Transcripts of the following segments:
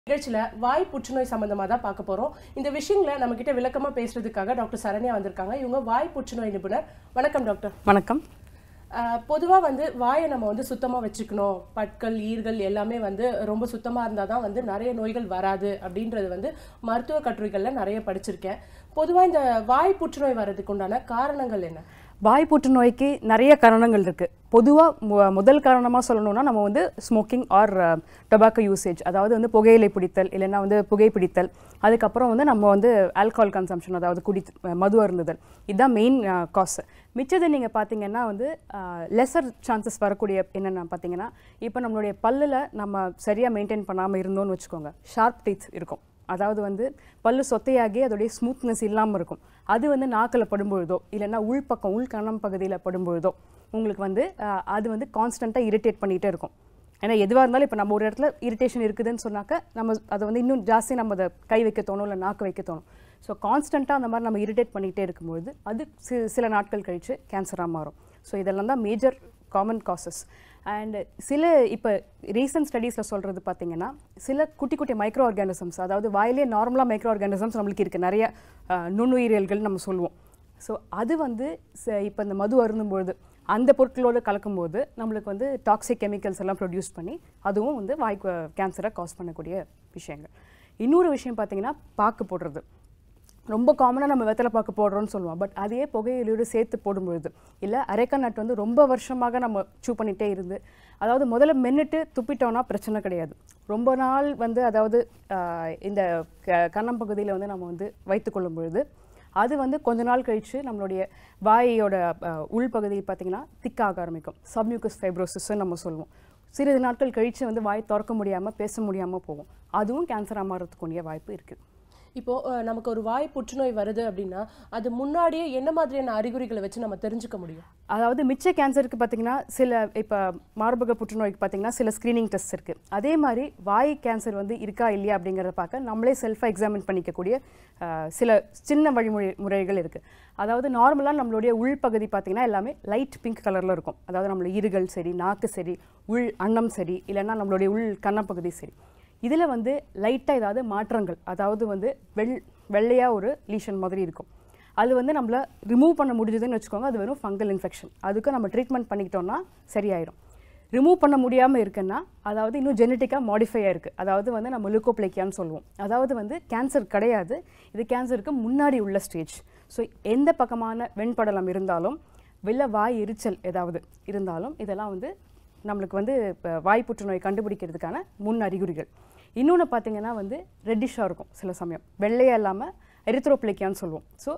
நிகழ்ச்சியில வாய் புற்றுநோய் சம்பந்தமா தான் பார்க்க போறோம் இந்த விஷயங்களை நம்ம கிட்ட விளக்கமா பேசுறதுக்காக டாக்டர் சரண்யா வந்திருக்காங்க இவங்க வாய் புற்றுநோய் நிபுணர் வணக்கம் டாக்டர் வணக்கம் ஆஹ் பொதுவா வந்து வாயை நம்ம வந்து சுத்தமா வச்சுக்கணும் பற்கள் ஈர்கள் எல்லாமே வந்து ரொம்ப சுத்தமா இருந்தா தான் வந்து நிறைய நோய்கள் வராது அப்படின்றது வந்து மருத்துவ கட்டுரைகள்ல நிறைய படிச்சிருக்கேன் பொதுவா இந்த வாய் புற்றுநோய் வர்றதுக்கு உண்டான காரணங்கள் என்ன வாய் புற்றுநோய்க்கு நிறைய காரணங்கள் இருக்கு பொதுவாக முதல் காரணமாக சொல்லணும்னா நம்ம வந்து ஸ்மோக்கிங் ஆர் டொபாக்கோ யூசேஜ் அதாவது வந்து புகையிலை பிடித்தல் இல்லைன்னா வந்து புகைப்பிடித்தல் அதுக்கப்புறம் வந்து நம்ம வந்து ஆல்கஹால் கன்சம்ஷன் அதாவது குடி மது அருந்துதல் இதுதான் மெயின் காஸ் மிச்சது நீங்கள் பார்த்தீங்கன்னா வந்து லெசர் சான்சஸ் வரக்கூடிய என்னென்ன பார்த்தீங்கன்னா இப்போ நம்மளுடைய பல்லில் நம்ம சரியாக மெயின்டைன் பண்ணாமல் இருந்தோம்னு வச்சுக்கோங்க ஷார்ப் டீத் இருக்கும் அதாவது வந்து பல்லு சொத்தையாகி அதோடைய ஸ்மூத்னஸ் இல்லாமல் இருக்கும் அது வந்து நாக்கில் படும்பொழுதோ இல்லைன்னா உள்பக்கம் உள் கணம் பகுதியில் படும்பொழுதோ உங்களுக்கு வந்து ஆஹ், அது வந்து கான்ஸ்டண்ட்டாக இரிட்டேட் பண்ணிகிட்டே இருக்கும் ஏன்னா எதுவாக இருந்தாலும் இப்போ நம்ம ஒரு இடத்துல இரிட்டேஷன் இருக்குதுன்னு சொன்னாக்க நம்ம அதை வந்து இன்னும் ஜாஸ்தி நம்ம அதை கை வைக்க தோணும் இல்லை நாக்கு வைக்க தோணும் ஸோ கான்ஸ்டண்ட்டாக அந்த மாதிரி நம்ம இரிட்டேட் பண்ணிகிட்டே இருக்கும்பொழுது அது சி- சில நாட்கள் கழித்து கேன்சராக மாறும் ஸோ இதெல்லாம் தான் மேஜர் காமன் காசஸ் அண்ட் சில இப்போ ரீசன்ட் ஸ்டடீஸில் சொல்கிறது பார்த்தீங்கன்னா சில குட்டி குட்டி மைக்ரோ ஆர்கானிசம்ஸ் அதாவது வாயிலே நார்மலாக மைக்ரோ ஆர்கானிசம்ஸ் நம்மளுக்கு இருக்குது நிறைய அஹ், நுண்ணுயிரியல்கள் நம்ம சொல்லுவோம் ஸோ அது வந்து இப்போ இந்த மது அருந்தும்பொழுது அந்த பொருட்களோடு கலக்கும்போது நம்மளுக்கு வந்து டாக்ஸிக் கெமிக்கல்ஸ் எல்லாம் ப்ரொடியூஸ் பண்ணி அதுவும் வந்து வாய் கேன்சரை காஸ் பண்ணக்கூடிய விஷயங்கள் இன்னொரு விஷயம் பார்த்தீங்கன்னா பாக்கு போடுறது ரொம்ப காமனாக நம்ம வெத்தலை பாக்கு போடுறோம்னு சொல்லுவோம் பட் அதையே புகையிலையோடு சேர்த்து போடும்பொழுது இல்லை அரைக்க நட் வந்து ரொம்ப வருஷமாக நம்ம சூ பண்ணிகிட்டே இருந்து அதாவது முதல்ல மென்னுட்டு துப்பிட்டோம்னா பிரச்சனை கிடையாது ரொம்ப நாள் வந்து அதாவது ஆஹ், இந்த க கன்னம் பகுதியில் வந்து நம்ம வந்து வைத்துக்கொள்ளும் பொழுது அது வந்து கொஞ்ச நாள் கழித்து நம்மளுடைய வாயோட ஆஹ், உள்பகுதி பார்த்திங்கன்னா திக்காக ஆரம்பிக்கும் சப்மியூக்கஸ் ஃபைப்ரோசிஸ்ன்னு நம்ம சொல்லுவோம் சிறிது நாட்கள் கழித்து வந்து வாய் திறக்க முடியாமல் பேச முடியாமல் போகும் அதுவும் கேன்சராக மாறதுக்குரிய வாய்ப்பு இருக்குது இப்போ அஹ், நமக்கு ஒரு வாய் புற்றுநோய் வருது அப்படின்னா அது முன்னாடியே என்ன மாதிரியான அறிகுறிகளை வச்சு நம்ம தெரிஞ்சுக்க முடியும் அதாவது மிச்ச கேன்சருக்கு பார்த்தீங்கன்னா சில இப்போ மார்பக புற்றுநோய்க்கு பார்த்தீங்கன்னா சில ஸ்க்ரீனிங் டெஸ்ட் இருக்குது அதே மாதிரி வாய் கேன்சர் வந்து இருக்கா இல்லையா அப்படிங்கிறத பார்க்க நம்மளே செல்ஃபாக எக்ஸாமின் பண்ணிக்கக்கூடிய அஹ், சில சின்ன வழிமுறை முறைகள் இருக்குது அதாவது நார்மலாக நம்மளுடைய உள்பகுதி பார்த்தீங்கன்னா எல்லாமே லைட் பிங்க் கலரில் இருக்கும் அதாவது நம்மளோட இருகள் சரி நாக்கு சரி உள் அன்னம் சரி இல்லைன்னா நம்மளுடைய உள் கன்னப்பகுதி சரி இதில் வந்து லைட்டாக ஏதாவது மாற்றங்கள் அதாவது வந்து வெள் வெள்ளையாக ஒரு லீஷன் மாதிரி இருக்கும் அது வந்து நம்மள ரிமூவ் பண்ண முடிஞ்சதுன்னு வச்சுக்கோங்க அது வெறும் ஃபங்கல் இன்ஃபெக்ஷன் அதுக்கு நம்ம ட்ரீட்மெண்ட் பண்ணிக்கிட்டோம்னா சரியாயிடும் ரிமூவ் பண்ண முடியாமல் இருக்குன்னா அதாவது இன்னும் ஜெனட்டிக்காக மாடிஃபை ஆயிருக்கு அதாவது வந்து நம்ம லுக்கோப்ளேக்கியான்னு சொல்லுவோம் அதாவது வந்து கேன்சர் கிடையாது இது கேன்சருக்கு முன்னாடி உள்ள ஸ்டேஜ் ஸோ எந்த பக்கமான வெண்படலம் இருந்தாலும் வெளில வாய் எரிச்சல் ஏதாவது இருந்தாலும் இதெல்லாம் வந்து நம்மளுக்கு வந்து இப்போ வாய் புற்றுநோய் கண்டுபிடிக்கிறதுக்கான முன் அறிகுறிகள் இன்னொன்று பார்த்தீங்கன்னா வந்து ரெட்டிஷாக இருக்கும் சில சமயம் வெள்ளையாக இல்லாமல் எரித்ரோப்ளேக்கியான்னு சொல்லுவோம் ஸோ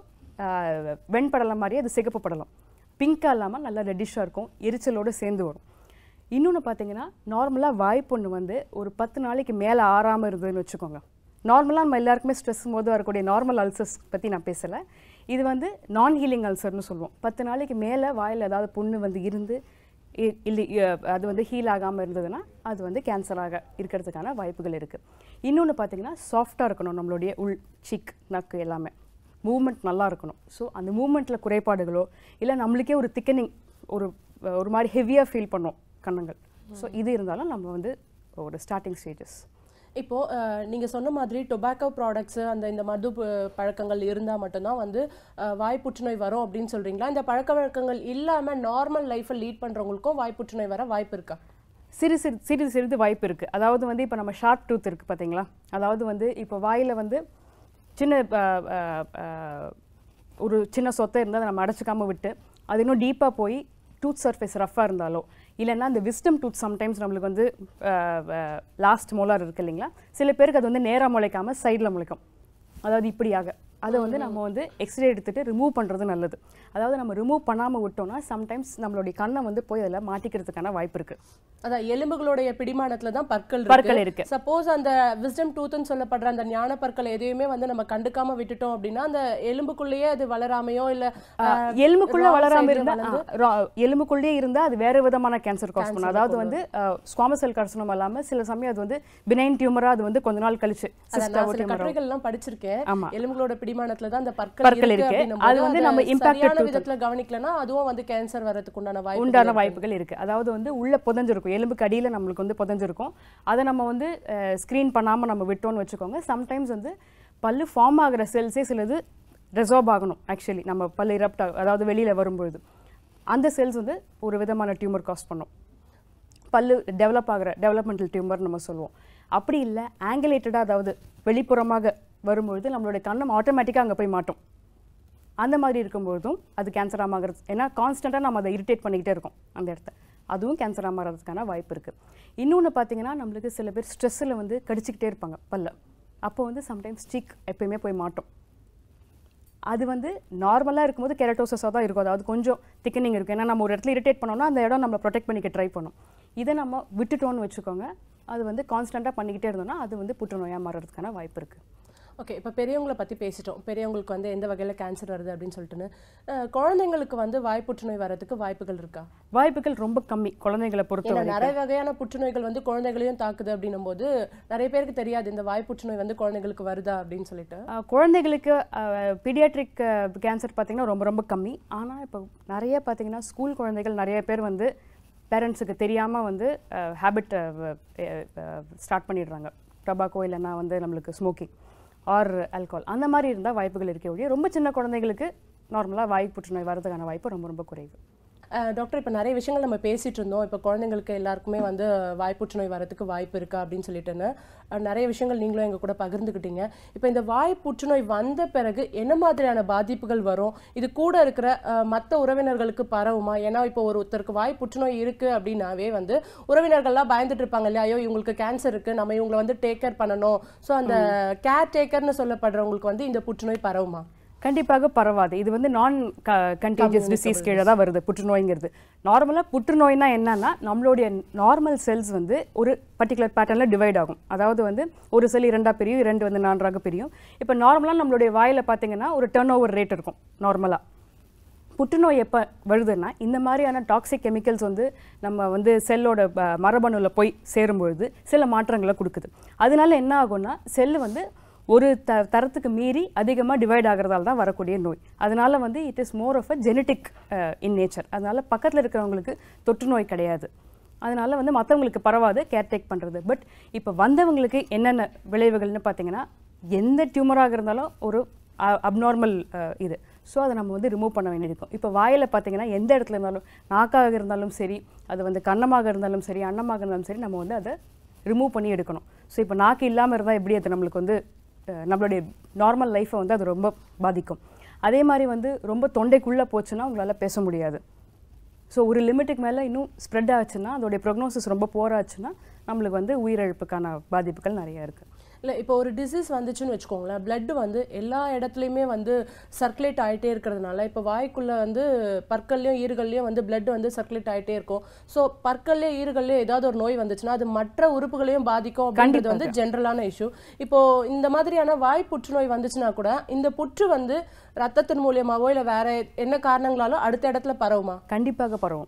வெண்படலம் மாதிரி அது சிகப்பு படலம் பிங்காக இல்லாமல் நல்லா ரெட்டிஷாக இருக்கும் எரிச்சலோடு சேர்ந்து வரும் இன்னொன்று பார்த்தீங்கன்னா நார்மலாக வாய்ப்புண்ணு வந்து ஒரு பத்து நாளைக்கு மேலே ஆறாமல் இருந்ததுன்னு வச்சுக்கோங்க நார்மலாக நம்ம எல்லாருக்குமே ஸ்ட்ரெஸ் போது வரக்கூடிய நார்மல் அல்சர்ஸ் பற்றி நான் பேசலை இது வந்து நான் ஹீலிங் அல்சர்னு சொல்லுவோம் பத்து நாளைக்கு மேலே வாயில் ஏதாவது புண்ணு வந்து இருந்து இ- இல்லை இ- அது வந்து ஹீல் ஆகாமல் இருந்ததுன்னா அது வந்து கேன்சராக இருக்கிறதுக்கான வாய்ப்புகள் இருக்குது இன்னொன்று பார்த்தீங்கன்னா சாஃப்டாக இருக்கணும் நம்மளுடைய உள் சிக் நக்கு எல்லாமே மூவ்மெண்ட் நல்லா இருக்கணும் ஸோ அந்த மூவ்மெண்ட்டில் குறைபாடுகளோ இல்லை நம்மளுக்கே ஒரு திக்கனிங் ஒரு ஒரு மாதிரி ஹெவியாக ஃபீல் பண்ணோம் கண்ணங்கள் ஸோ இது இருந்தாலும் நம்ம வந்து ஒரு ஸ்டார்டிங் ஸ்டேஜஸ் இப்போ அஹ், நீங்க சொன்ன மாதிரி டொபாக்கோ ப்ராடக்ட்ஸ் அந்த இந்த மது ப- பழக்கங்கள் இருந்தா மட்டும்தான் வந்து அஹ், வாய் புற்றுநோய் வரும் அப்படின்னு சொல்றீங்களா இந்த பழக்க வழக்கங்கள் இல்லாம நார்மல் லைஃப்பை லீட் பண்றவங்களுக்கும் வாய் புற்றுநோய் வர வாய்ப்பு இருக்கா சிறு சிறு சிறிது சிறிது வாய்ப்பு இருக்குது அதாவது வந்து இப்போ நம்ம ஷார்ப் டூத் இருக்குது பார்த்தீங்களா அதாவது வந்து இப்போ வாயில் வந்து சின்ன அஹ், அஹ், அஹ், ஒரு சின்ன சொத்தை இருந்தால் அதை நம்ம அடைச்சிக்காம விட்டு அது இன்னும் டீப்பாக போய் டூத் சர்ஃபேஸ் ரஃப்பாக இருந்தாலோ இல்லைன்னா இந்த விஸ்டம் டூத் சம்டைம்ஸ் நம்மளுக்கு வந்து லாஸ்ட் மோலார் இருக்கு இல்லைங்களா சில பேருக்கு அது வந்து நேராக முளைக்காம சைடில் முளைக்கும் அதாவது இப்படியாக அதை வந்து நம்ம வந்து எக்ஸ்ரே எடுத்துட்டு ரிமூவ் பண்ணுறது நல்லது அதாவது நம்ம ரிமூவ் பண்ணாமல் விட்டோம்னா சம்டைம்ஸ் நம்மளுடைய கண்ணை வந்து போய் அதில் மாட்டிக்கிறதுக்கான வாய்ப்பு இருக்குது அதான் எலும்புகளுடைய பிடிமானத்துல தான் பற்கள் பற்கள் இருக்கு. சப்போஸ் அந்த விஸ்டம் டூத்னு சொல்லப்படுற அந்த ஞான பற்கள் எதையுமே வந்து நம்ம கண்டுக்காம விட்டுட்டோம் அப்படின்னா அந்த எலும்புக்குள்ளேயே அது வளராமையோ இல்ல அஹ், எலும்புக்குள்ள wrong வளராம side ல இருந்தா வளர்ந்து ஆ, ரா- எலும்புக்குள்ளேயே இருந்தா அது வேற விதமான கேன்சர் காஸ் பண்ணும் அதாவது வந்து ஸ்குவாமஸ் செல் கார்சினோமா இல்லாம சில சமயம் அது வந்து பினைன் டியூமரா அது வந்து கொஞ்ச நாள் கழிச்சு அதான் cyst நான் ஆவோ சில tumor ஆவோ. கட்டுரைகள் எல்லாம் படிச்சிருக்கேன் ஆமா. எலும்புகளோட அடிமானத்துல தான் அந்த பற்கள் பற்கள் இருக்கு இருக்கு. அப்படின்னும்போது அது வந்து அதை நம்ம impacted சரியான tooth. விதத்துல கவனிக்கலனா அதுவும் வந்து கேன்சர் வரதுக்கு உண்டான வாய்ப்பு உண்டான வாய்ப்புகள் இருக்கு அதாவது வந்து உள்ள புதஞ்சிருக்கும் எலும்புக்கு அடியில நம்மளுக்கு வந்து புதஞ்சிருக்கும் அதை நம்ம வந்து ஸ்க்ரீன் பண்ணாம நம்ம விட்டோம்னு வச்சுக்கோங்க சம்டைம்ஸ் வந்து பல்லு ஃபார்ம் ஆகிற செல்ஸே சிலது ரெசார்ப் ஆகணும் ஆக்சுவலி நம்ம பல்லு இரப்ட் அதாவது வெளியில வரும்பொழுது அந்த செல்ஸ் வந்து ஒரு விதமான டியூமர் காஸ் பண்ணும் பல்லு டெவலப் ஆகிற டெவலப்மெண்டல் டியூமர் நம்ம சொல்லுவோம் அப்படி இல்லை ஆங்கிலேட்டடாக அதாவது வெளிப்புறமாக வரும்பொழுது நம்மளுடைய கண்ணம் ஆட்டோமேட்டிக்காக அங்கே போய் மாட்டோம் அந்த மாதிரி இருக்கும்பொழுதும் அது கேன்சர் ஆமாகிறது ஏன்னா கான்ஸ்டண்ட்டாக நம்ம அதை இரிட்டேட் பண்ணிக்கிட்டே இருக்கோம் அந்த இடத்த அதுவும் கேன்சர் ஆமாறதுக்கான வாய்ப்பு இருக்குது இன்னொன்று பார்த்தீங்கன்னா நம்மளுக்கு சில பேர் ஸ்ட்ரெஸ்ஸில் வந்து கடிச்சிக்கிட்டே இருப்பாங்க பல்ல அப்போ வந்து சம்டைம்ஸ் சீக் எப்பயுமே போய் மாட்டோம் அது வந்து நார்மலாக இருக்கும்போது கெரட்டோசஸாக தான் இருக்கும் அதாவது கொஞ்சம் திக்கனிங் இருக்கும் ஏன்னா நம்ம ஒரு இடத்துல இரிட்டேட் பண்ணோம்னா அந்த இடம் நம்ம ப்ரொடெக்ட் பண்ணிக்க ட்ரை பண்ணும் இதை நம்ம விட்டுட்டோம்னு வச்சுக்கோங்க அது வந்து கான்ஸ்டண்ட்டாக பண்ணிக்கிட்டே இருந்தோம்னா அது வந்து புற்றுநோயாக மாறுறதுக்கான வாய்ப்பு இருக்குது ஓகே இப்போ பெரியவங்களை பற்றி பேசிட்டோம் பெரியவங்களுக்கு வந்து எந்த வகையில் கேன்சர் வருது அப்படின்னு சொல்லிட்டுன்னு அஹ், குழந்தைங்களுக்கு வந்து வாய் புற்றுநோய் வரதுக்கு வாய்ப்புகள் இருக்கா வாய்ப்புகள் ரொம்ப கம்மி குழந்தைகளை பொறுத்த ஏன்னா வரைக்கும் நிறைய வகையான புற்றுநோய்கள் வந்து குழந்தைகளையும் தாக்குது அப்படின்னும் போது நிறைய பேருக்கு தெரியாது இந்த வாய் புற்றுநோய் வந்து குழந்தைகளுக்கு வருதா அப்படின்னு சொல்லிட்டு ஆஹ் குழந்தைகளுக்கு பீடியாட்ரிக் கேன்சர் பார்த்தீங்கன்னா ரொம்ப ரொம்ப கம்மி ஆனால் இப்போ நிறைய பார்த்தீங்கன்னா ஸ்கூல் குழந்தைகள் நிறைய பேர் வந்து பேரண்ட்ஸுக்கு தெரியாமல் வந்து ஹேபிட் ஸ்டார்ட் பண்ணிடுறாங்க டபாக்கோ இல்லைன்னா வந்து நம்மளுக்கு ஸ்மோக்கிங் ஆர் ஆல்கோஹால் அந்த மாதிரி இருந்தால் வாய்ப்புகள் இருக்கே ஒழிய ரொம்ப சின்ன குழந்தைகளுக்கு நார்மலாக வாய் புற்றுநோய் வரதுக்கான வாய்ப்பு ரொம்ப ரொம்ப குறைவு அஹ், டாக்டர் இப்போ நிறைய விஷயங்கள் நம்ம பேசிட்டு இருந்தோம் இப்போ குழந்தைங்களுக்கு எல்லாருக்குமே வந்து வாய் புற்றுநோய் வரதுக்கு வாய்ப்பு இருக்கா அப்படின்னு சொல்லிட்டுன்னு அஹ், நிறைய விஷயங்கள் நீங்களும் எங்க கூட பகிர்ந்துக்கிட்டீங்க இப்போ இந்த வாய் புற்றுநோய் வந்த பிறகு என்ன மாதிரியான பாதிப்புகள் வரும் இது கூட இருக்கிற மற்ற உறவினர்களுக்கு பரவுமா ஏன்னா இப்போ ஒரு ஒருத்தருக்கு வாய் புற்றுநோய் இருக்கு அப்படின்னாவே வந்து உறவினர்கள்லாம் பயந்துட்டு இருப்பாங்க இல்லையா ஐயோ இவங்களுக்கு கேன்சர் இருக்கு நம்ம இவங்களை வந்து டேக் கேர் பண்ணணும் ஸோ அந்த கேர் டேக்கர்னு சொல்லப்படுறவங்களுக்கு வந்து இந்த புற்றுநோய் பரவுமா கண்டிப்பாக பரவாது இது வந்து நான் கண்டேஜியஸ் டிசீஸ் கீழே தான் வருது புற்றுநோய்ங்கிறது நார்மலாக புற்றுநோய்னா என்னன்னா நம்மளுடைய நார்மல் செல்ஸ் வந்து ஒரு பர்டிகுலர் பேட்டர்னில் டிவைட் ஆகும் அதாவது வந்து ஒரு செல் இரண்டாக பிரியும் இரண்டு வந்து நான்காக பிரியும் இப்போ நார்மலாக நம்மளுடைய வாயில் பார்த்தீங்கன்னா ஒரு டர்ன் ஓவர் ரேட் இருக்கும் நார்மலாக புற்றுநோய் எப்போ வருதுன்னா இந்த மாதிரியான டாக்ஸிக் கெமிக்கல்ஸ் வந்து நம்ம வந்து செல்லோட மரபணுவில் போய் சேரும்பொழுது சில மாற்றங்களை கொடுக்குது அதனால என்ன ஆகும்னா செல்லு வந்து ஒரு த தரத்துக்கு மீறி அதிகமாக டிவைட் ஆகிறதால தான் வரக்கூடிய நோய் அதனால வந்து it is more of a genetic in nature அதனால பக்கத்தில் இருக்கிறவங்களுக்கு தொற்று நோய் கிடையாது அதனால வந்து மற்றவங்களுக்கு பரவாது கேர்டேக் பண்ணுறது பட் இப்போ வந்தவங்களுக்கு என்னென்ன விளைவுகள்னு பார்த்தீங்கன்னா எந்த டியூமராக இருந்தாலும் ஒரு அப்நார்மல் இது ஸோ அதை நம்ம வந்து ரிமூவ் பண்ண வேண்டியிருக்கும் இப்போ வாயில் பார்த்தீங்கன்னா எந்த இடத்துல இருந்தாலும் நாக்காக இருந்தாலும் சரி அது வந்து கன்னமாக இருந்தாலும் சரி அன்னமாக இருந்தாலும் சரி நம்ம வந்து அதை ரிமூவ் பண்ணி எடுக்கணும் ஸோ இப்போ நாக்கு இல்லாமல் இருந்தால் எப்படி அது நம்மளுக்கு வந்து அஹ், நம்மளுடைய நார்மல் லைஃப்பை வந்து அது ரொம்ப பாதிக்கும் அதே மாதிரி வந்து ரொம்ப தொண்டைக்குள்ளே போச்சுன்னா உங்களால் பேச முடியாது ஸோ ஒரு லிமிட்டுக்கு மேலே இன்னும் ஸ்ப்ரெட் ஆச்சுன்னா அதோடைய ப்ரொக்னோசிஸ் ரொம்ப போராச்சுன்னா நம்மளுக்கு வந்து உயிரிழப்புக்கான பாதிப்புகள் நிறைய இருக்குது இல்லை இப்போ ஒரு டிசீஸ் வந்துச்சுன்னு வச்சுக்கோங்களேன் blood வந்து எல்லா இடத்துலையுமே வந்து சர்க்குலேட் ஆகிட்டே இருக்கிறதுனால இப்போ வாய்க்குள்ளே வந்து பற்கள்லையும் ஈறுகள்லையும் வந்து blood வந்து சர்க்குலேட் ஆகிட்டே இருக்கும் ஸோ பற்கள்லேயும் ஈறுகள்லையும் ஏதாவது ஒரு நோய் வந்துச்சுன்னா அது மற்ற உறுப்புகளையும் பாதிக்கும் அப்படின்றது வந்து ஜென்ரலான இஷ்யூ இப்போ இந்த மாதிரியான வாய் புற்றுநோய் வந்துச்சுன்னா கூட இந்த புற்று வந்து ரத்தத்தின் மூலியமாவோ இல்லை வேற என்ன காரணங்களாலும் அடுத்த இடத்துல பரவுமா கண்டிப்பாக பரவும்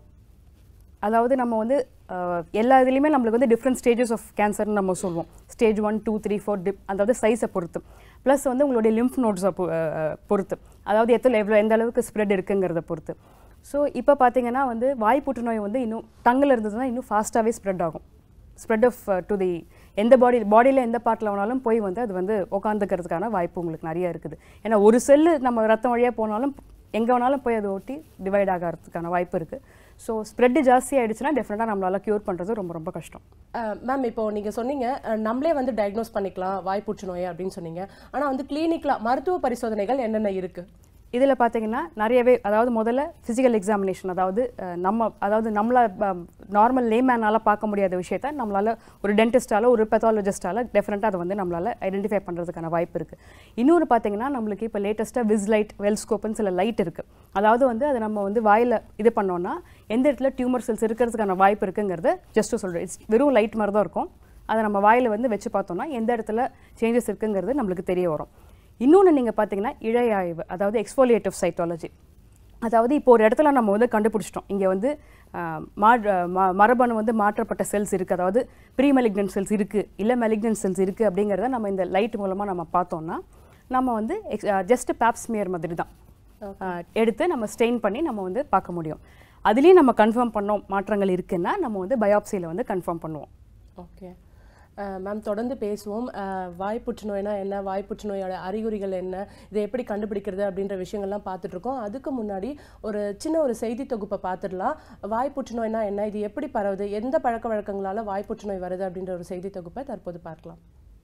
அதாவது நம்ம வந்து அஹ், எல்லா இதுலேயுமே நம்மளுக்கு வந்து டிஃப்ரெண்ட் ஸ்டேஜஸ் ஆஃப் கேன்சர்னு நம்ம சொல்லுவோம் stage one two three four டிப் அதாவது சைஸை பொறுத்து ப்ளஸ் வந்து உங்களுடைய லிம்ஃப் நோட்ஸை பொறுத்து அதாவது எத்தனை எவ்வளோ எந்த அளவுக்கு ஸ்ப்ரெட் இருக்குங்கிறத பொறுத்து ஸோ இப்போ பார்த்தீங்கன்னா வந்து வாய் புற்றுநோய் வந்து இன்னும் டங்கில் இருந்ததுன்னா இன்னும் ஃபாஸ்ட்டாகவே ஸ்ப்ரெட் ஆகும் ஸ்ப்ரெட் ஆஃப் டு தி எந்த பாடி பாடியில் எந்த பார்ட்டில் வேணாலும் போய் வந்து அது வந்து உட்காந்துக்கிறதுக்கான வாய்ப்பு உங்களுக்கு நிறைய இருக்குது ஏன்னா ஒரு செல்லு நம்ம ரத்தம் வழியாக போனாலும் எங்கே வேணாலும் போய் அதை ஒட்டி டிவைட் ஆகிறதுக்கான வாய்ப்பு இருக்குது ஸோ ஸ்ப்ரெட்டு ஜாஸ்தி ஆயிடுச்சுன்னா டெஃபினட்டாக நம்மளால் க்யூர் பண்ணுறது ரொம்ப ரொம்ப கஷ்டம் மேம் இப்போ நீங்க சொன்னீங்க அஹ், நம்மளே வந்து டயக்னோஸ் பண்ணிக்கலாம் வாய் புற்றுநோய் அப்படின்னு சொன்னீங்க ஆனா வந்து கிளினிக்ல மருத்துவ பரிசோதனைகள் என்னென்ன இருக்கு இதில் பார்த்தீங்கன்னா நிறையவே அதாவது முதல்ல ஃபிசிக்கல் எக்ஸாமினேஷன் அதாவது அஹ், நம்ம அதாவது நம்மள நார்மல் லேமேனால் பார்க்க முடியாத விஷயத்த நம்மளால் ஒரு டென்டிஸ்டால ஒரு பெத்தாலஜிஸ்டால டெஃபினட்டாக அதை வந்து நம்மளால் ஐடென்டிஃபை பண்ணுறதுக்கான வாய்ப்பு இருக்குது இன்னொரு பார்த்தீங்கன்னா நம்மளுக்கு இப்போ லேட்டஸ்ட்டாக விஸ்லைட் வெல்ஸ்கோப்னு சில லைட் இருக்குது அதாவது வந்து அதை நம்ம வந்து வாயில் இது பண்ணோம்னா எந்த இடத்துல டியூமர் செல்ஸ் இருக்கிறதுக்கான வாய்ப்பு இருக்குங்கிறத ஜஸ்ட்டு சொல்கிறேன் இட்ஸ் வெறும் லைட் மாதிரி தான் இருக்கும் அதை நம்ம வாயில் வந்து வச்சு பார்த்தோம்னா எந்த இடத்துல சேஞ்சஸ் இருக்குங்கிறது நம்மளுக்கு தெரிய வரும் இன்னொன்று நீங்கள் பார்த்தீங்கன்னா இழையாய்வு அதாவது எக்ஸ்ஃபோலியேட்டிவ் சைட்டாலஜி அதாவது இப்போ ஒரு இடத்துல நம்ம வந்து கண்டுபிடிச்சிட்டோம் இங்கே வந்து ஆஹ், மா ம- மரபணு வந்து மாற்றப்பட்ட செல்ஸ் இருக்குது அதாவது ப்ரீ மெலிக்னன்ட் செல்ஸ் இருக்குது இல்லை மெலிக்னன்ட் செல்ஸ் இருக்குது அப்படிங்கிறத நம்ம இந்த லைட் மூலமாக நம்ம பார்த்தோம்னா நம்ம வந்து ஜஸ்ட் பேப்ஸ்மியர் மாதிரி தான் அஹ், எடுத்து நம்ம ஸ்டெயின் பண்ணி நம்ம வந்து பார்க்க முடியும் அதுலேயும் நம்ம கன்ஃபார்ம் பண்ணோம் மாற்றங்கள் இருக்குன்னா நம்ம வந்து பயாப்சியில் வந்து கன்ஃபார்ம் பண்ணுவோம் ஓகே மேம் தொடர்ந்து பேசுவோம் அஹ், வாய் புற்றுநோய்னா என்ன வாய் புற்றுநோயோட அறிகுறிகள் என்ன இதை எப்படி கண்டுபிடிக்கிறது அப்படின்ற விஷயங்கள்லாம் பார்த்துட்டு இருக்கோம் அதுக்கு முன்னாடி ஒரு சின்ன ஒரு செய்தி தொகுப்பை பார்த்துடலாம் வாய் புற்றுநோய்னா என்ன இது எப்படி பரவுது எந்த பழக்க வழக்கங்களால வாய் புற்றுநோய் வருது அப்படின்ற ஒரு செய்தி தொகுப்பை தற்போது பார்க்கலாம்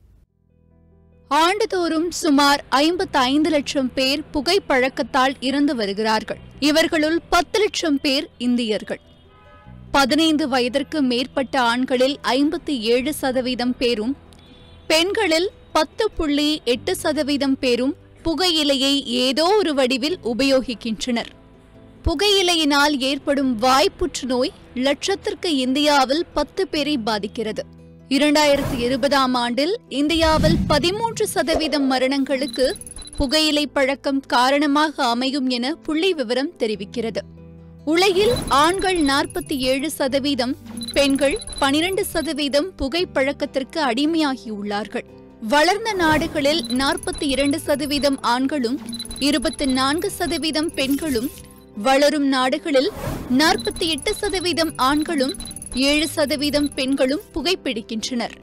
ஆண்டுதோறும் சுமார் 55 லட்சம் பேர் புகைப்பழக்கத்தால் இறந்து வருகிறார்கள் இவர்களுள் பத்து லட்சம் பேர் இந்தியர்கள் பதினைந்து வயதிற்கு மேற்பட்ட ஆண்களில் ஐம்பத்தி ஏழு சதவீதம் பேரும் பெண்களில் பத்து புள்ளி எட்டு சதவீதம் பேரும் புகையிலையை ஏதோ ஒரு வடிவில் உபயோகிக்கின்றனர் புகையிலையினால் ஏற்படும் வாய் புற்றுநோய் லட்சத்திற்கு இந்தியாவில் பத்து பேரை பாதிக்கிறது இரண்டாயிரத்தி இருபதாம் ஆண்டில் இந்தியாவில் பதிமூன்று சதவீதம் மரணங்களுக்கு புகையிலை பழக்கம் காரணமாக அமையும் என புள்ளி விவரம் தெரிவிக்கிறது உலகில் ஆண்கள் நாற்பத்தி ஏழு சதவீதம் பெண்கள் பனிரெண்டு சதவீதம் புகைப்பழக்கத்திற்கு அடிமையாகியுள்ளார்கள் வளர்ந்த நாடுகளில் நாற்பத்தி இரண்டு சதவீதம் ஆண்களும் இருபத்தி நான்கு சதவீதம் பெண்களும் வளரும் நாடுகளில் நாற்பத்தி எட்டு சதவீதம் ஆண்களும் ஏழு சதவீதம் பெண்களும் புகைப்பிடிக்கின்றனர்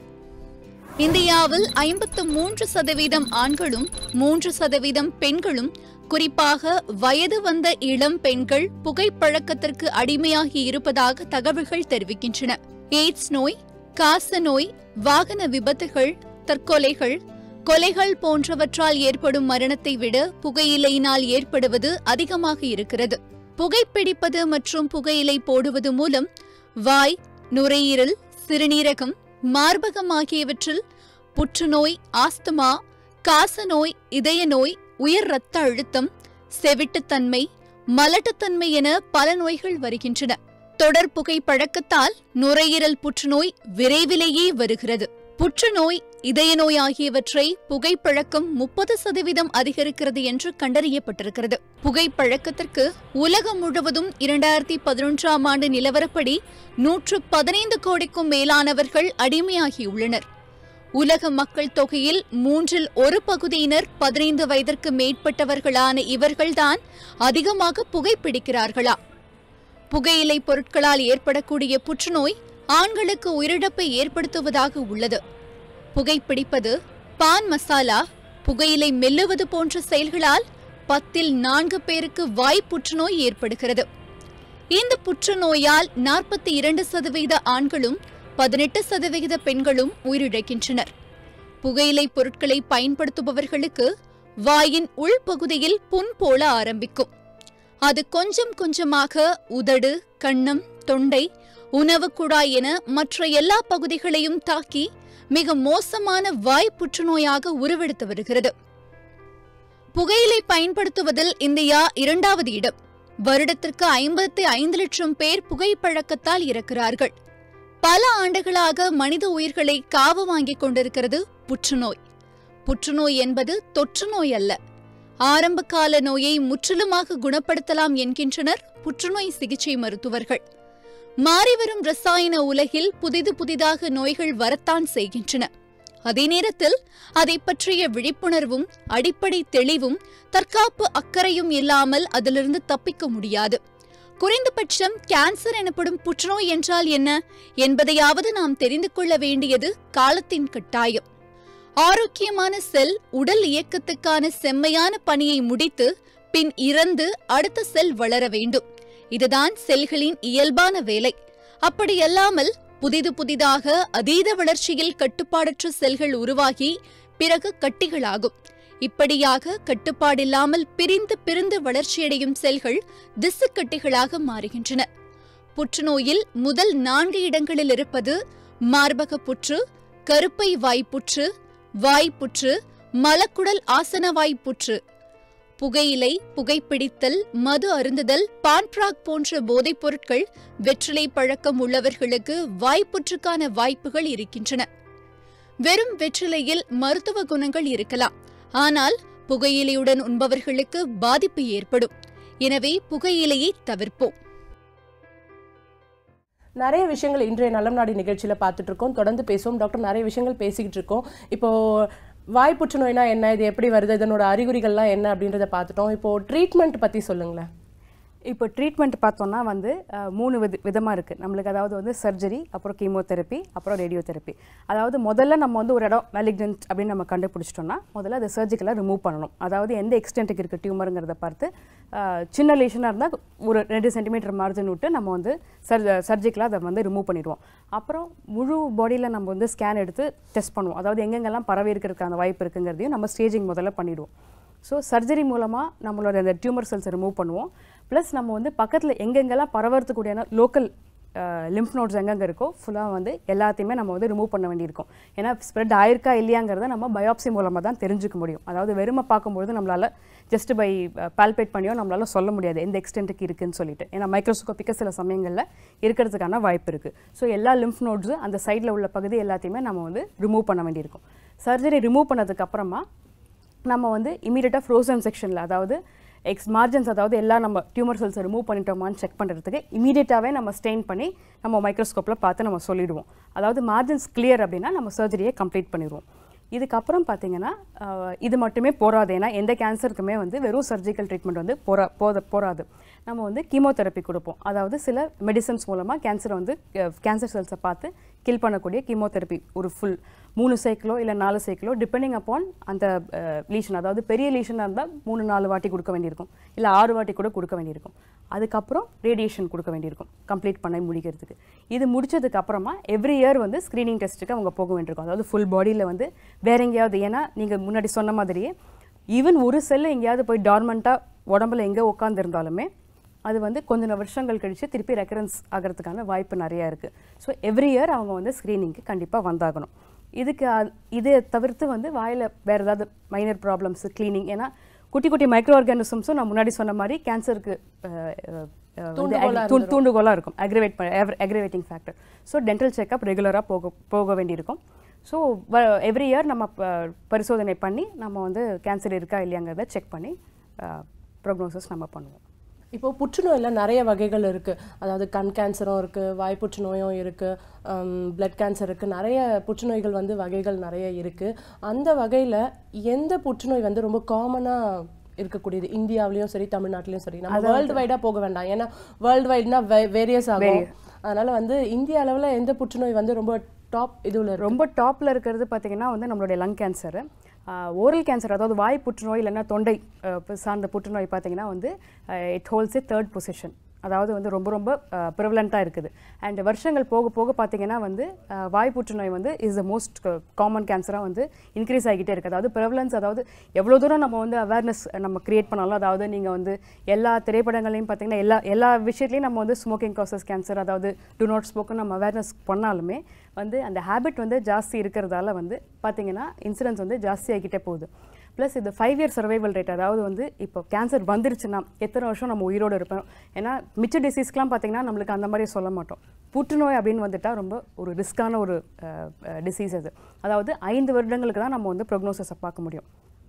இந்தியாவில் ஐம்பத்து மூன்று சதவீதம் ஆண்களும் மூன்று சதவீதம் பெண்களும் குறிப்பாக வயது வந்த இளம் பெண்கள் புகைப்பழக்கத்திற்கு அடிமையாகி இருப்பதாக தகவல்கள் தெரிவிக்கின்றன எய்ட்ஸ் நோய் காச நோய் வாகன விபத்துகள் தற்கொலைகள் கொலைகள் போன்றவற்றால் ஏற்படும் மரணத்தை விட புகையிலையினால் ஏற்படுவது அதிகமாக இருக்கிறது புகைப்பிடிப்பது மற்றும் புகையிலை போடுவது மூலம் வாய் நுரையீரல் சிறுநீரகம் மார்பகம் ஆகியவற்றில் புற்றுநோய் ஆஸ்துமா காசநோய் இதய நோய் உயர் இரத்த அழுத்தம் செவிட்டுத்தன்மை மலட்டுத்தன்மை என பல நோய்கள் வருகின்றன தொடர் புகை பழக்கத்தால் நுரையீரல் புற்றுநோய் விரைவிலேயே வருகிறது புற்றுநோய் இதய நோய் ஆகியவற்றை புகைப்பழக்கம் முப்பது சதவீதம் அதிகரிக்கிறது என்று கண்டறியப்பட்டிருக்கிறது புகைப்பழக்கத்திற்கு உலகம் முழுவதும் இரண்டாயிரத்தி பதினொன்றாம் ஆண்டு நிலவரப்படி நூற்று பதினைந்து கோடிக்கும் மேலானவர்கள் அடிமையாகியுள்ளனர் உலக மக்கள் தொகையில் மூன்றில் ஒரு பகுதியினர் பதினைந்து வயதிற்கு மேற்பட்டவர்களான இவர்கள்தான் அதிகமாக புகைப்பிடிக்கிறார்களா புகையிலை பொருட்களால் ஏற்படக்கூடிய புற்றுநோய் ஆண்களுக்கு உயிரிழப்பை ஏற்படுத்துவதாக உள்ளது புகைப்பிடிப்பது பான் மசாலா புகையிலை மெல்லுவது போன்ற செயல்களால் பத்தில் நான்கு பேருக்கு வாய் புற்றுநோய் ஏற்படுகிறது இந்த புற்றுநோயால் நாற்பத்தி இரண்டு சதவீத ஆண்களும் பதினெட்டு சதவிகித பெண்களும் உயிரிழக்கின்றனர் புகையிலை பொருட்களை பயன்படுத்துபவர்களுக்கு வாயின் உள்பகுதியில் புண் போல ஆரம்பிக்கும் அது கொஞ்சம் கொஞ்சமாக உதடு கன்னம் தொண்டை உணவு குழாய் என மற்ற எல்லா பகுதிகளையும் தாக்கி மிக மோசமான வாய் புற்றுநோயாக உருவெடுத்து வருகிறது புகையிலை பயன்படுத்துவதில் இந்தியா இரண்டாவது இடம் வருடத்திற்கு ஐம்பத்தி ஐந்து லட்சம் பேர் புகைப்பழக்கத்தால் இறக்கிறார்கள் பல ஆண்டுகளாக மனித உயிர்களை காவு வாங்கிக் கொண்டிருக்கிறது புற்றுநோய் புற்றுநோய் என்பது தொற்று நோய் அல்ல ஆரம்பகால நோயை முற்றிலுமாக குணப்படுத்தலாம் என்கின்றனர் புற்றுநோய் சிகிச்சை மருத்துவர்கள் மாறிவரும் ரசாயன உலகில் புதிது புதிதாக நோய்கள் வரத்தான் செய்கின்றன அதே நேரத்தில் அதை பற்றிய விழிப்புணர்வும் அடிப்படை தெளிவும் தற்காப்பு அக்கறையும் இல்லாமல் அதிலிருந்து தப்பிக்க முடியாது குறைந்தபட்சம் கேன்சர் எனப்படும் புற்றுநோய் என்றால் என்ன என்பதையாவது நாம் தெரிந்து கொள்ள வேண்டியது காலத்தின் கட்டாயம் ஆரோக்கியமான செல் உடல் இயக்கத்துக்கான செம்மையான பணியை முடித்து பின் இறந்து அடுத்த செல் வளர வேண்டும் இதுதான் செல்களின் இயல்பான வேலை அப்படியல்லாமல் புதிது புதிதாக அதீத வளர்ச்சியில் கட்டுப்பாடற்ற செல்கள் உருவாகி பிறகு கட்டிகளாகும் இப்படியாக கட்டுப்பாடில்லாமல் பிரிந்து பிரிந்து வளர்ச்சியடையும் செல்கள் திசுக்கட்டிகளாக மாறுகின்றன புற்றுநோயில் முதல் நான்கு இடங்களில் இருப்பது மார்பக புற்று கருப்பை வாய்ப்புற்று வாய்ப்புற்று மலக்குடல் ஆசனவாய் புற்று புகையிலை புகைப்பிடித்தல் மது அருந்துதல் பான்ட்ராக் போன்ற போதைப் பொருட்கள் வெற்றிலை பழக்கம் உள்ளவர்களுக்கு வாய்ப்புற்றுக்கான வாய்ப்புகள் இருக்கின்றன வெறும் வெற்றிலையில் மருத்துவ குணங்கள் இருக்கலாம் ஆனால் புகையிலையுடன் உண்பவர்களுக்கு பாதிப்பு ஏற்படும் எனவே புகையிலையை தவிர்ப்போம் நிறைய விஷயங்கள் இன்றைய நலம் நாடி நிகழ்ச்சியில் பார்த்துட்டு இருக்கோம் தொடர்ந்து பேசுவோம் டாக்டர் நிறைய விஷயங்கள் பேசிக்கிட்டு இருக்கோம் இப்போ வாய் புற்றுநோய்னா என்ன இது எப்படி வருது இதனோட அறிகுறிகள்லாம் என்ன அப்படின்றத பார்த்துட்டோம் இப்போ ட்ரீட்மெண்ட் பற்றி சொல்லுங்களேன் இப்போ ட்ரீட்மெண்ட் பார்த்தோம்னா வந்து அஹ், மூணு வித விதமாக இருக்குது நம்மளுக்கு அதாவது வந்து சர்ஜரி அப்புறம் கீமோதெரப்பி அப்புறம் ரேடியோதெரப்பி அதாவது முதல்ல நம்ம வந்து ஒரு இடம் மெலிக்னன்ட் அப்படின்னு நம்ம கண்டுபிடிச்சிட்டோம்னா முதல்ல அதை சர்ஜிக்கலாக ரிமூவ் பண்ணணும் அதாவது எந்த எக்ஸ்டென்ட்டுக்கு இருக்குது டியூமருங்கிறத பார்த்து அஹ், சின்ன லேஷனாக இருந்தால் ஒரு ரெண்டு சென்டிமீட்டர் மார்ஜின் விட்டு நம்ம வந்து சர்ஜ சர்ஜிக்கலாக அதை வந்து ரிமூவ் பண்ணிடுவோம் அப்புறம் முழு பாடியில் நம்ம வந்து ஸ்கேன் எடுத்து டெஸ்ட் பண்ணுவோம் அதாவது எங்கெங்கெல்லாம் பரவி இருக்கிறதுக்கான வாய்ப்பு இருக்குங்கிறதையும் நம்ம ஸ்டேஜிங் முதல்ல பண்ணிடுவோம் ஸோ சர்ஜரி மூலமாக நம்மளோட அந்த டியூமர் செல்ஸை ரிமூவ் பண்ணுவோம் ப்ளஸ் நம்ம வந்து பக்கத்தில் எங்கெங்கெல்லாம் பரவறதுக்கூடியான லோக்கல் லிம்ஃப் நோட்ஸ் எங்கெங்கே இருக்கோ ஃபுல்லாக வந்து எல்லாத்தையுமே நம்ம வந்து ரிமூவ் பண்ண வேண்டியிருக்கும் ஏன்னா ஸ்ப்ரெட் ஆயிருக்கா இல்லையாங்கிறத நம்ம பயாப்சி மூலமாக தான் தெரிஞ்சுக்க முடியும் அதாவது வெறுமை பார்க்கும்பொழுது நம்மளால் ஜஸ்ட் பை பால்பேட் பண்ணியோ நம்மளால சொல்ல முடியாது எந்த எக்ஸ்டென்ட்டுக்கு இருக்குன்னு சொல்லிட்டு ஏன்னா மைக்ரோஸ்கோப்பிக்க சில சமயங்களில் இருக்கிறதுக்கான வாய்ப்பு இருக்குது ஸோ எல்லா லிம்ஃப் நோட்ஸு அந்த சைடில் உள்ள பகுதி எல்லாத்தையுமே நம்ம வந்து ரிமூவ் பண்ண வேண்டியிருக்கும் சர்ஜரி ரிமூவ் பண்ணதுக்கு அப்புறமா நம்ம வந்து இமீடியட்டாக ஃப்ரோசன் செக்ஷனில் அதாவது எக்ஸ் மார்ஜன்ஸ் அதாவது எல்லா நம்ம டியூமர் செல்ஸை ரிமூவ் பண்ணிட்டோமான்னு செக் பண்ணுறதுக்கு இமீடியட்டாகவே நம்ம ஸ்டெயின் பண்ணி நம்ம மைக்ரோஸ்கோப்பில் பார்த்து நம்ம சொல்லிடுவோம் அதாவது மார்ஜன்ஸ் கிளியர் அப்படின்னா நம்ம சர்ஜரியை கம்ப்ளீட் பண்ணிடுவோம் இதுக்கப்புறம் பார்த்தீங்கன்னா ஆஹ், இது மட்டுமே போராது ஏன்னா எந்த கேன்சருக்குமே வந்து வெறும் சர்ஜிக்கல் ட்ரீட்மெண்ட் வந்து போரா போத போராது நம்ம வந்து கீமோதெரப்பி கொடுப்போம் அதாவது சில மெடிசன்ஸ் மூலமாக கேன்சரை வந்து கேன்சர் செல்ஸை பார்த்து கில் பண்ணக்கூடிய கீமோதெரப்பி ஒரு ஃபுல் மூணு சைக்கிளோ இல்லை நாலு சைக்கிளோ டிபெண்டிங் அப்பான் அந்த லீஷன் அதாவது பெரிய லீஷனாக இருந்தால் மூணு நாலு வாட்டி கொடுக்க வேண்டியிருக்கும் இல்லை ஆறு வாட்டி கூட கொடுக்க வேண்டியிருக்கும் அதுக்கப்புறம் ரேடியேஷன் கொடுக்க வேண்டியிருக்கும் கம்ப்ளீட் பண்ண முடிக்கிறதுக்கு இது முடிச்சதுக்கு அப்புறமா எவ்ரி இயர் வந்து ஸ்க்ரீனிங் டெஸ்ட்டுக்கு அவங்க போக வேண்டியிருக்கும் அதாவது ஃபுல் பாடியில் வந்து வேற எங்கேயாவது ஏன்னா நீங்கள் முன்னாடி சொன்ன மாதிரியே ஈவன் ஒரு செல்லு எங்கேயாவது போய் டார்மெண்ட்டாக உடம்புல எங்கே உட்காந்துருந்தாலுமே அது வந்து கொஞ்ச வருஷங்கள் கழித்து திருப்பி ரெக்கரன்ஸ் ஆகிறதுக்கான வாய்ப்பு நிறையா இருக்குது ஸோ எவ்ரி இயர் அவங்க வந்து ஸ்க்ரீனிங்க்கு கண்டிப்பாக வந்தாகணும் இதுக்கு அ- இதை தவிர்த்து வந்து வாயில் வேறு ஏதாவது மைனர் ப்ராப்ளம்ஸு க்ளீனிங் ஏன்னா குட்டி குட்டி மைக்ரோ ஆர்கானிசம்ஸும் நான் முன்னாடி சொன்ன மாதிரி கேன்சருக்கு தூண்டுகோலாக இருக்கும் aggravate aggravating factor so dental checkup ரெகுலராக போக போக வேண்டியிருக்கும் ஸோ எவ்ரி இயர் நம்ம ப- பரிசோதனை பண்ணி நம்ம வந்து கேன்சர் இருக்கா இல்லையாங்கிறத செக் பண்ணி ப்ரோக்னோசிஸ் நம்ம பண்ணுவோம் இப்போ புற்றுநோயில நிறைய வகைகள் இருக்கு அதாவது கண் கேன்சரும் இருக்கு வாய் புற்றுநோயும் இருக்கு பிளட் கேன்சர் இருக்கு நிறைய புற்றுநோய்கள் வந்து வகைகள் நிறைய இருக்கு அந்த வகையில எந்த புற்றுநோய் வந்து ரொம்ப காமனா இருக்கக்கூடியது இந்தியாவிலயும் சரி தமிழ்நாட்டிலயும் சரி நம்ம வேர்ல்டு வைடா போக வேண்டாம் ஏன்னா வேர்ல்டு வைட்னா வேரியஸ் ஆகும் அதனால வந்து இந்திய அளவுல எந்த புற்றுநோய் வந்து ரொம்ப டாப் இதுல இருக்கு ரொம்ப டாப்பில் இருக்கிறது பார்த்தீங்கன்னா வந்து நம்மளுடைய லங் கேன்சரு ஓரல் கேன்சர் அதாவது வாய் புற்றுநோய் இல்லைன்னா தொண்டை அஹ், சார்ந்த புற்றுநோய் பார்த்தீங்கன்னா வந்து it holds a third position அதாவது வந்து ரொம்ப ரொம்ப ப்ரிவலண்ட்டாக இருக்குது அண்ட் வருஷங்கள் போக போக பார்த்தீங்கன்னா வந்து அஹ், வாய் புற்றுநோய் வந்து இஸ் த மோஸ்ட் காமன் கேன்சராக வந்து இன்க்ரீஸ் ஆகிக்கிட்டே இருக்குது அதாவது ப்ரிவலன்ஸ் அதாவது எவ்வளோ தூரம் நம்ம வந்து அவேர்னஸ் நம்ம கிரியேட் பண்ணாலும் அதாவது நீங்கள் வந்து எல்லா திரைப்படங்களையும் பார்த்தீங்கன்னா எல்லா எல்லா விஷயத்துலையும் நம்ம வந்து ஸ்மோக்கிங் காசஸ் கேன்சர் அதாவது டு நாட் ஸ்மோக்கு நம்ம அவேர்னஸ் பண்ணாலுமே வந்து அந்த ஹேபிட் வந்து ஜாஸ்தி இருக்கிறதால வந்து பார்த்தீங்கன்னா இன்சிடென்ஸ் வந்து ஜாஸ்தி ஆகிக்கிட்டே போகுது ப்ளஸ் இது ஃபைவ் இயர் சர்வைவல் ரேட் அதாவது வந்து இப்போ கேன்சர் வந்துருச்சுன்னா எத்தனை வருஷம் நம்ம உயிரோடு இருப்போம் ஏன்னா மிச்ச டிசீஸ்க்கெலாம் பார்த்தீங்கன்னா நம்மளுக்கு அந்த மாதிரி சொல்ல மாட்டோம் புற்றுநோய் அப்படின்னு வந்துட்டால் ரொம்ப ஒரு ரிஸ்க்கான ஒரு டிசீஸ் அது அதாவது ஐந்து வருடங்களுக்கு தான் நம்ம வந்து ப்ரொக்னோசிஸை பார்க்க முடியும்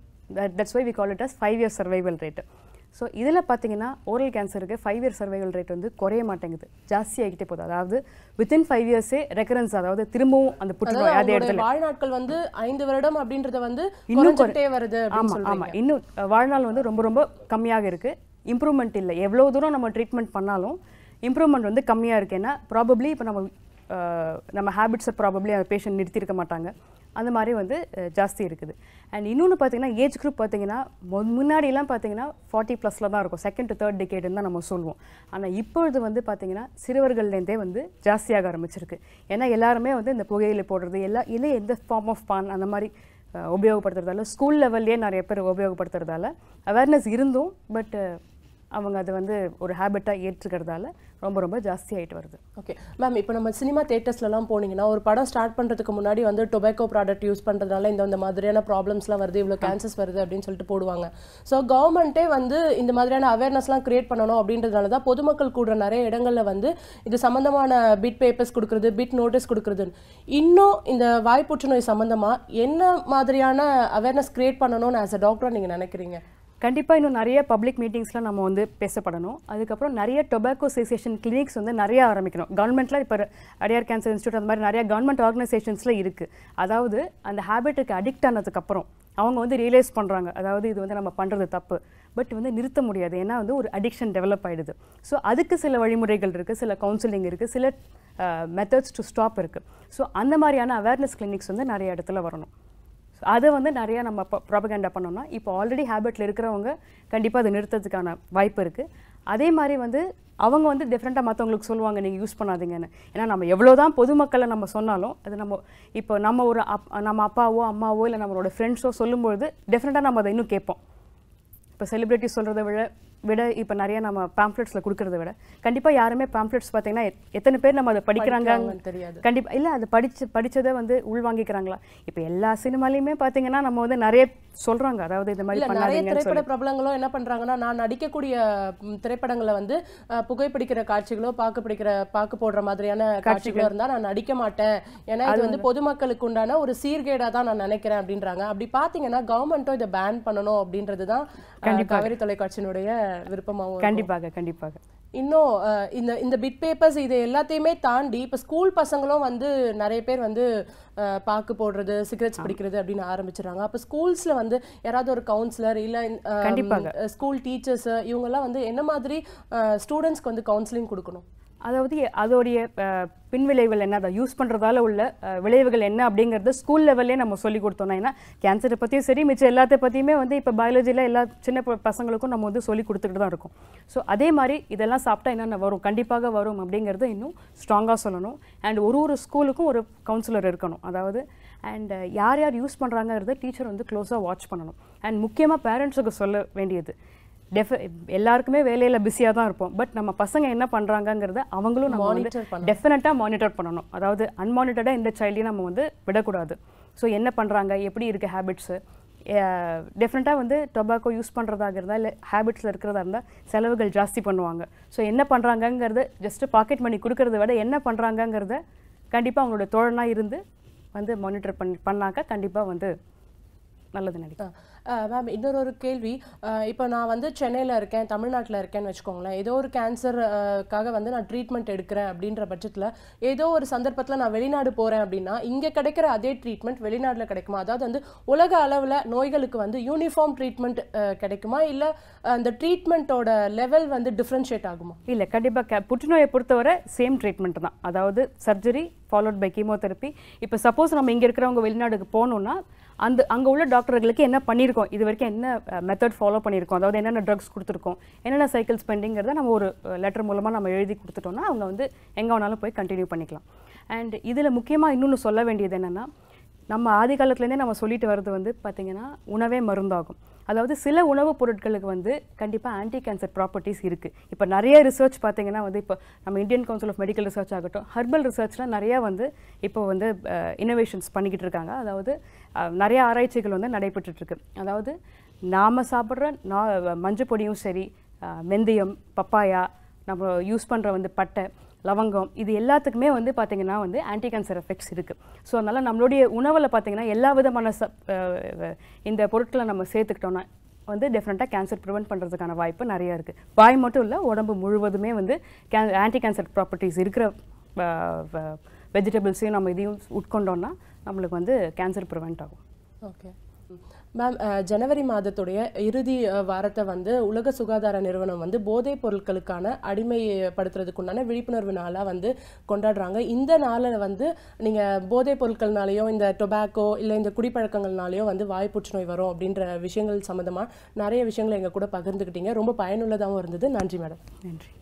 that's why we call it as five year survival rate so இதில் பார்த்தீங்கன்னா ஓரல் கேன்சருக்கு ஃபைவ் இயர் சர்வைவல் ரேட் வந்து குறைய மாட்டேங்குது ஜாஸ்தி ஆகிட்டே போகுது அதாவது வித்தின் ஃபைவ் இயர்ஸே ரெக்கரன்ஸ் அதாவது திரும்பவும் அந்த புற்றுநோய் அதே அதாவது இடத்துல வாழ்நாட்கள் வந்து ஐந்து வருடம் அப்படின்றத வந்து இன்னும் குறைஞ்சிட்டே வருது அப்படின்னு ஆமா சொல்றீங்க ஆமா இன்னும் அஹ், வாழ்நாள் வந்து ரொம்ப ரொம்ப கம்மியாக இருக்கு இம்ப்ரூவ்மெண்ட் இல்லை எவ்வளோ தூரம் நம்ம ட்ரீட்மெண்ட் பண்ணாலும் இம்ப்ரூவ்மெண்ட் வந்து கம்மியாக இருக்கு ஏன்னா ப்ராபப்ளி இப்போ நம்ம அஹ், நம்ம ஹேபிட்ஸை ப்ராபப்ளி அந்த பேஷண்ட் நிறுத்தியிருக்க மாட்டாங்க அந்த மாதிரி வந்து அஹ், ஜாஸ்தி இருக்குது அண்ட் இன்னொன்று பார்த்தீங்கன்னா ஏஜ் குரூப் பார்த்தீங்கன்னா மு- முன்னாடிலாம் பார்த்தீங்கன்னா ஃபார்ட்டி ப்ளஸில் தான் இருக்கும் செகண்ட் டு தேர்ட் டிகேடுன்னு தான் நம்ம சொல்லுவோம் ஆனால் இப்பொழுது வந்து பார்த்தீங்கன்னா சிறுவர்கள்லேருந்தே வந்து ஜாஸ்தியாக ஆரம்பிச்சிருக்கு ஏன்னா எல்லாருமே வந்து இந்த புகையிலை போடுறது எல்லா இல்லை எந்த ஃபார்ம் ஆஃப் பான் அந்த மாதிரி அஹ், உபயோகப்படுத்துறதால ஸ்கூல் லெவல்லே நிறைய பேர் உபயோகப்படுத்துறதால அவேர்னஸ் இருந்தும் பட் அவங்க அதை வந்து ஒரு ஹேபிட்டாக ஏற்றுக்கிறதால ரொம்ப ரொம்ப ஜாஸ்தி ஆயிட்டு வருது ஓகே மேம் இப்போ நம்ம சினிமா தேட்டர்ஸ்லலாம் போனீங்கன்னா ஒரு படம் ஸ்டார்ட் பண்ணுறதுக்கு முன்னாடி வந்து டொபாக்கோ ப்ராடக்ட் யூஸ் பண்ணுறதுனால இந்த இந்த மாதிரியான ப்ராப்ளம்ஸ்லாம் வருது இவ்வளோ கேன்சர்ஸ் வருது அப்படின்னு சொல்லிட்டு போடுவாங்க ஸோ கவர்மெண்ட்டே வந்து இந்த மாதிரியான அவேர்னஸ்லாம் கிரியேட் பண்ணணும் அப்படின்றதுனால தான் பொதுமக்கள் கூடுற நிறைய இடங்களில் வந்து இது சம்மந்தமான பிட் பேப்பர்ஸ் கொடுக்குறது பிட் நோட்டீஸ் கொடுக்குறது இன்னும் இந்த வாய் புற்றுநோய் சம்மந்தமாக என்ன மாதிரியான அவேர்னஸ் கிரியேட் பண்ணணும்னு ஆஸ் அ டாக்டராக நீங்கள் நினைக்கிறீங்க கண்டிப்பாக இன்னும் நிறைய பப்ளிக் மீட்டிங்ஸில் நம்ம வந்து பேசப்படணும் அதுக்கப்புறம் நிறைய டொபாக்கோ அசோசியேஷன் கிளினிக்ஸ் வந்து நிறைய ஆரம்பிக்கணும் கவர்மெண்ட்டில் இப்போ அடியார் கேன்சர் இன்ஸ்டியூட் அந்த மாதிரி நிறைய கவர்மெண்ட் ஆர்கனைசேஷன்ஸில் இருக்குது அதாவது அந்த ஹேபிட்டுக்கு அடிக்ட் ஆனதுக்கப்புறம் அவங்க வந்து ரியலைஸ் பண்ணுறாங்க அதாவது இது வந்து நம்ம பண்ணுறது தப்பு பட் வந்து நிறுத்த முடியாது ஏன்னா வந்து ஒரு அடிக்ஷன் டெவலப் ஆகிடுது ஸோ அதுக்கு சில வழிமுறைகள் இருக்குது சில கவுன்சிலிங் இருக்குது சில மெத்தட்ஸ் டு ஸ்டாப் இருக்குது ஸோ அந்த மாதிரியான அவேர்னஸ் கிளினிக்ஸ் வந்து நிறைய இடத்துல வரணும் ஸோ அதை வந்து நிறைய நம்ம ப்ராபகேண்டா பண்ணோம்னா இப்போ ஆல்ரெடி ஹேபிட்டில் இருக்கிறவங்க கண்டிப்பாக அதை நிறுத்தத்துக்கான வாய்ப்பு இருக்குது அதே மாதிரி வந்து அவங்க வந்து டிஃப்ரெண்ட்டாக மற்றவங்களுக்கு சொல்லுவாங்க நீங்கள் யூஸ் பண்ணாதீங்கன்னு ஏன்னா நம்ம எவ்வளோ தான் பொதுமக்களை நம்ம சொன்னாலும் அது நம்ம இப்போ நம்ம ஒரு அப் நம்ம அப்பாவோ அம்மாவோ இல்லை நம்மளோட ஃப்ரெண்ட்ஸோ சொல்லும்பொழுது டெஃபினட்டாக நம்ம அதை இன்னும் கேட்போம் இப்போ செலிப்ரிட்டி சொல்கிறத விட விட இப்போ நிறைய நம்ம பேம்ப்ளெட்ஸில் கொடுக்கறத விட கண்டிப்பாக யாருமே பேம்ப்ளெட்ஸ் பார்த்தீங்கன்னா எத்- எத்தனை பேர் நம்ம அதை படிக்கிறாங்க படிக்கிறாங்கன்னு தெரியாது. கண்டிப்பாக இல்லை அது படிச்சு படிச்சதை வந்து உள்வாங்கிக்கிறாங்களா இப்போ எல்லா சினிமாலையுமே பார்த்தீங்கன்னா நம்ம வந்து நிறைய சொல்கிறாங்க அதாவது இந்த மாதிரி இல்ல நிறைய பண்ணாதீங்கன்னு திரைப்பட சொல்லி பிரபலங்களும் என்ன பண்றாங்கன்னா நான் நடிக்கக்கூடிய ம், திரைப்படங்களை வந்து அஹ், புகைப்பிடிக்கிற காட்சிகளோ பாக்கு பிடிக்கிற பாக்கு போடுற மாதிரியான காட்சிகளோ இருந்தா நான் நடிக்க மாட்டேன் ஏன்னா இது வந்து பொதுமக்களுக்கு உண்டான ஒரு சீர்கேடா தான் நான் நினைக்கிறேன் அப்படின்றாங்க அப்படி பாத்தீங்கன்னா கவர்மெண்ட்டும் இதை பேன் பண்ணணும் அப்படின்றது தான் காவிரி தொலைக்காட்சியினுடைய விருப்பமாகவும் இருக்கும். கண்டிப்பாக கண்டிப்பாக இன்னும் அஹ், இந்த இந்த பிட் பேப்பர்ஸ் இது எல்லாத்தையுமே தாண்டி இப்போ ஸ்கூல் பசங்களும் வந்து நிறைய பேர் வந்து அஹ், பாக்கு போடுறது சிகரெட்ஸ் பிடிக்கிறது அப்படின்னு ஆரம்பிச்சிடுறாங்க அப்போ ஸ்கூல்ஸ்ல வந்து யாராவது ஒரு கவுன்சிலர் இல்ல கண்டிப்பாக. ஸ்கூல் டீச்சர்ஸ் இவங்கெல்லாம் வந்து என்ன மாதிரி ஸ்டூடெண்ட்ஸ்க்கு வந்து கவுன்சிலிங் கொடுக்கணும் அதாவது எ- அதோடைய அஹ், பின்விளைவுகள் என்ன அதை யூஸ் பண்ணுறதால உள்ள அஹ், விளைவுகள் என்ன அப்படிங்கிறது ஸ்கூல் லெவல்லே நம்ம சொல்லி கொடுத்தோம்னா ஏன்னா கேன்சரை பற்றியும் சரி மிச்சம் எல்லாத்த பற்றியுமே வந்து இப்போ பயாலஜியில் எல்லா சின்ன ப- பசங்களுக்கும் நம்ம வந்து சொல்லி கொடுத்துக்கிட்டு தான் இருக்கோம் ஸோ அதே மாதிரி இதெல்லாம் சாப்பிட்டா என்னென்ன வரும் கண்டிப்பாக வரும் அப்படிங்கிறத இன்னும் ஸ்ட்ராங்காக சொல்லணும் அண்ட் ஒரு ஒரு ஸ்கூலுக்கும் ஒரு கவுன்சிலர் இருக்கணும் அதாவது அண்ட் யார் யார் யூஸ் பண்ணுறாங்கிறத டீச்சர் வந்து க்ளோஸாக வாட்ச் பண்ணணும் அண்ட் முக்கியமாக பேரண்ட்ஸுக்கு சொல்ல வேண்டியது டெஃப எல்லாருக்குமே வேலையில் பிஸியாக தான் இருப்போம் பட் நம்ம பசங்க என்ன பண்ணுறாங்கங்கிறத அவங்களும் நம்ம வந்து Monitor பண்ணணும். டெஃபினட்டாக மானிட்டர் பண்ணணும் அதாவது அன்மானிட்டடாக இந்த சைல்டையும் நம்ம வந்து விடக்கூடாது ஸோ என்ன பண்ணுறாங்க எப்படி இருக்க ஹேபிட்ஸு டெஃபினட்டாக வந்து டொபாக்கோ யூஸ் பண்ணுறதாக இருந்தால் இல்லை ஹேபிட்ஸில் இருக்கிறதா இருந்தால் செலவுகள் ஜாஸ்தி பண்ணுவாங்க ஸோ என்ன பண்ணுறாங்கங்கிறத ஜஸ்ட்டு பாக்கெட் மணி கொடுக்கறத விட என்ன பண்ணுறாங்கங்கிறத கண்டிப்பாக அவங்களோட தோழனாக இருந்து வந்து மானிட்டர் பண்ணி பண்ணாக்க கண்டிப்பாக வந்து நல்லது நினைக்கிறேன் மேம் இன்னொரு ஒரு கேள்வி அஹ், இப்போ நான் வந்து சென்னையில் இருக்கேன் தமிழ்நாட்டில் இருக்கேன்னு வச்சுக்கோங்களேன் ஏதோ ஒரு கேன்சருக்காக வந்து நான் ட்ரீட்மெண்ட் எடுக்கிறேன் அப்படின்ற பட்சத்தில் ஏதோ ஒரு சந்தர்ப்பத்தில் நான் வெளிநாடு போகிறேன் அப்படின்னா இங்கே கிடைக்கிற அதே ட்ரீட்மெண்ட் வெளிநாட்டில் கிடைக்குமா அதாவது வந்து உலக அளவில் நோய்களுக்கு வந்து யூனிஃபார்ம் ட்ரீட்மெண்ட் கிடைக்குமா இல்லை அந்த ட்ரீட்மெண்ட்டோட லெவல் வந்து டிஃப்ரென்ஷியேட் ஆகுமா இல்லை கண்டிப்பாக புற்றுநோயை பொறுத்தவரை சேம் ட்ரீட்மெண்ட் தான் அதாவது சர்ஜரி ஃபாலோட் பை கீமோதெரப்பி இப்போ சப்போஸ் நம்ம இங்கே இருக்கிறவங்க வெளிநாடுக்கு போகணுன்னா அந்த அங்கே உள்ள டாக்டர்களுக்கு என்ன பண்ணியிருக்கோம் இது வரைக்கும் என்ன மெத்தட் ஃபாலோ பண்ணியிருக்கோம் அதாவது என்னென்ன ட்ரக்ஸ் கொடுத்துருக்கோம் என்னென்ன சைக்கிள் ஸ்பெண்டிங்கிறத நம்ம ஒரு லெட்டர் மூலமாக நம்ம எழுதி கொடுத்துட்டோம்னா அவங்க வந்து எங்கே வேணாலும் போய் கண்டினியூ பண்ணிக்கலாம் அண்ட் இதில் முக்கியமாக இன்னொன்று சொல்ல வேண்டியது என்னென்னா நம்ம ஆதி காலத்துலேருந்தே நம்ம சொல்லிட்டு வர்றது வந்து பார்த்திங்கன்னா உணவே மருந்தாகும் அதாவது சில உணவுப் பொருட்களுக்கு வந்து கண்டிப்பாக ஆன்டி கேன்சர் ப்ராப்பர்ட்டிஸ் இருக்குது இப்போ நிறைய ரிசர்ச் பார்த்தீங்கன்னா வந்து இப்போ நம்ம Indian council of medical research ஆகட்டும் ஹர்பல் ரிசர்ச்லாம் நிறையா வந்து இப்போ வந்து இனோவேஷன்ஸ் பண்ணிக்கிட்டு இருக்காங்க அதாவது அஹ், நிறைய ஆராய்ச்சிகள் வந்து நடைபெற்றுட்டு இருக்கு அதாவது நாம் சாப்பிட்ற நா மஞ்சள் பொடியும் சரி அஹ், வெந்தயம் பப்பாயா நம்ம யூஸ் பண்ணுற வந்து பட்டை லவங்கம் இது எல்லாத்துக்குமே வந்து பார்த்தீங்கன்னா வந்து ஆன்டி கேன்சர் எஃபெக்ட்ஸ் இருக்குது ஸோ அதனால் நம்மளுடைய உணவில் பார்த்தீங்கன்னா எல்லா விதமான ச அஹ் இந்த பொருட்களை நம்ம சேர்த்துக்கிட்டோம்னா வந்து டெஃபினட்டாக கேன்சர் ப்ரிவென்ட் பண்ணுறதுக்கான வாய்ப்பு நிறைய இருக்குது வாய் மட்டும் இல்லை உடம்பு முழுவதுமே வந்து கே ஆன்டி கேன்சர் ப்ராப்பர்ட்டிஸ் இருக்கிற வெஜிடபிள்ஸையும் நம்ம இதையும் உட்கொண்டோம்னா நம்மளுக்கு வந்து கேன்சர் ப்ரிவென்ட் ஆகும் ஓகே மேம் ஜனவரி மாதத்துடைய இறுதி அஹ், வாரத்தை வந்து உலக சுகாதார நிறுவனம் வந்து போதைப் பொருட்களுக்கான அடிமைப்படுத்துறதுக்கு உண்டான விழிப்புணர்வு நாளாக வந்து கொண்டாடுறாங்க இந்த நாளில் வந்து நீங்கள் போதைப் பொருட்கள்னாலேயோ இந்த டொபாக்கோ இல்லை இந்த குடிப்பழக்கங்கள்னாலேயோ வந்து வாய் புற்றுநோய் வரும் அப்படின்ற விஷயங்கள் சம்மந்தமாக நிறைய விஷயங்களை எங்கள் கூட பகிர்ந்துக்கிட்டீங்க ரொம்ப பயனுள்ளதாகவும் இருந்தது நன்றி மேடம் நன்றி